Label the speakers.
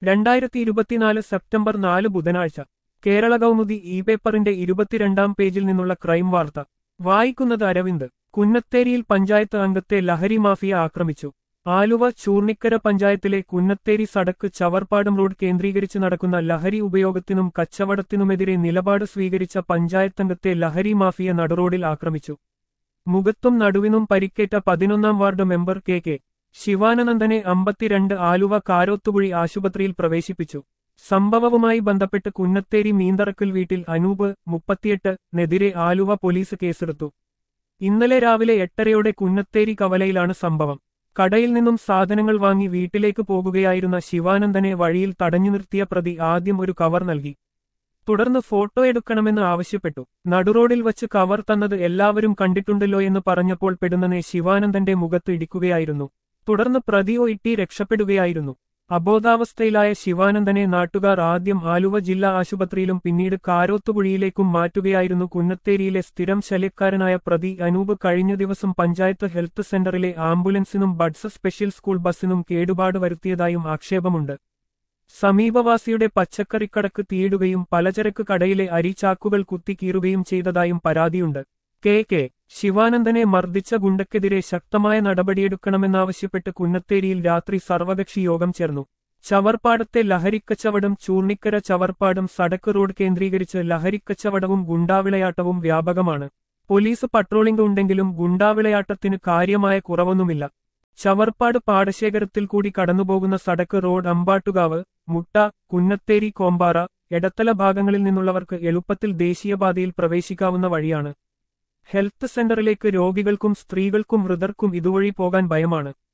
Speaker 1: രണ്ടായിരത്തി ഇരുപത്തിനാല് സെപ്റ്റംബർ നാല് ബുധനാഴ്ച കേരള കൗമുദി ഇ പേപ്പറിന്റെ ഇരുപത്തിരണ്ടാം പേജിൽ നിന്നുള്ള ക്രൈം വാർത്ത വായിക്കുന്നത് അരവിന്ദ് കുന്നത്തേരിയിൽ പഞ്ചായത്ത് അംഗത്തെ ലഹരി മാഫിയ ആക്രമിച്ചു ആലുവ ചൂർണിക്കര പഞ്ചായത്തിലെ കുന്നത്തേരി സടക്ക് ചവർപ്പാടം റോഡ് കേന്ദ്രീകരിച്ച് നടക്കുന്ന ലഹരി ഉപയോഗത്തിനും കച്ചവടത്തിനുമെതിരെ നിലപാട് സ്വീകരിച്ച പഞ്ചായത്തംഗത്തെ ലഹരി മാഫിയ നടുറോഡിൽ ആക്രമിച്ചു മുഖത്തും നടുവിനും പരിക്കേറ്റ പതിനൊന്നാം വാർഡ് മെമ്പർ കെ കെ ശിവാനന്ദനെ അമ്പത്തിരണ്ട് ആലുവ കാരോത്തുകുഴി ആശുപത്രിയിൽ പ്രവേശിപ്പിച്ചു സംഭവവുമായി ബന്ധപ്പെട്ട് കുന്നത്തേരി മീന്തറക്കൽ വീട്ടിൽ അനൂപ് മുപ്പത്തിയെട്ട് നെതിരെ ആലുവ പോലീസ് കേസെടുത്തു ഇന്നലെ രാവിലെ എട്ടരയോടെ കുന്നത്തേരി കവലയിലാണ് സംഭവം കടയിൽ നിന്നും സാധനങ്ങൾ വാങ്ങി വീട്ടിലേക്ക് പോകുകയായിരുന്ന ശിവാനന്ദനെ വഴിയിൽ തടഞ്ഞു നിർത്തിയ പ്രതി ആദ്യം ഒരു കവർ നൽകി തുടർന്ന് ഫോട്ടോ എടുക്കണമെന്ന് ആവശ്യപ്പെട്ടു നടുറോഡിൽ വച്ച് കവർ തന്നത് എല്ലാവരും കണ്ടിട്ടുണ്ടല്ലോ എന്ന് പറഞ്ഞപ്പോൾ പെടുന്നനെ ശിവാനന്ദന്റെ മുഖത്ത് ഇടിക്കുകയായിരുന്നു തുടർന്ന് പ്രതിയോ ഇട്ടി രക്ഷപ്പെടുകയായിരുന്നു അബോധാവസ്ഥയിലായ ശിവാനന്ദനെ നാട്ടുകാർ ആദ്യം ആലുവ ജില്ലാ ആശുപത്രിയിലും പിന്നീട് കാരോത്തുകുഴിയിലേക്കും മാറ്റുകയായിരുന്നു കുന്നത്തേരിയിലെ സ്ഥിരം ശല്യക്കാരനായ പ്രതി അനൂപ് കഴിഞ്ഞ ദിവസം പഞ്ചായത്ത് ഹെൽത്ത് സെന്ററിലെ ആംബുലൻസിനും ബഡ്സ് സ്പെഷ്യൽ സ്കൂൾ ബസ്സിനും കേടുപാട് വരുത്തിയതായും ആക്ഷേപമുണ്ട് സമീപവാസിയുടെ പച്ചക്കറിക്കടക്ക് തീയിടുകയും പലചരക്ക് കടയിലെ അരിചാക്കുകൾ കുത്തിക്കീറുകയും ചെയ്തതായും പരാതിയുണ്ട് കെ കെ ശിവാനന്ദനെ മർദ്ദിച്ച ഗുണ്ടക്കെതിരെ ശക്തമായ നടപടിയെടുക്കണമെന്നാവശ്യപ്പെട്ട് കുന്നത്തേരിയിൽ രാത്രി സർവകക്ഷി യോഗം ചേർന്നു ചവർപ്പാടത്തെ ലഹരിക്കച്ചവടം ചൂർണിക്കര ചവർപ്പാടം സടക്ക് റോഡ് കേന്ദ്രീകരിച്ച് ലഹരിക്കച്ചവടവും ഗുണ്ടാവിളയാട്ടവും വ്യാപകമാണ് പോലീസ് പട്രോളിംഗ് ഉണ്ടെങ്കിലും ഗുണ്ടാവിളയാട്ടത്തിന് കാര്യമായ കുറവൊന്നുമില്ല ചവർപ്പാട് പാടശേഖരത്തിൽ കൂടി കടന്നുപോകുന്ന സടക്ക് റോഡ് അമ്പാട്ടുകാവ് മുട്ട കുന്നത്തേരി കോമ്പാറ എടത്തല ഭാഗങ്ങളിൽ നിന്നുള്ളവർക്ക് എളുപ്പത്തിൽ ദേശീയപാതയിൽ പ്രവേശിക്കാവുന്ന വഴിയാണ് ഹെൽത്ത് സെന്ററിലേക്ക് രോഗികൾക്കും സ്ത്രീകൾക്കും വൃതർക്കും ഇതുവഴി പോകാൻ ഭയമാണ്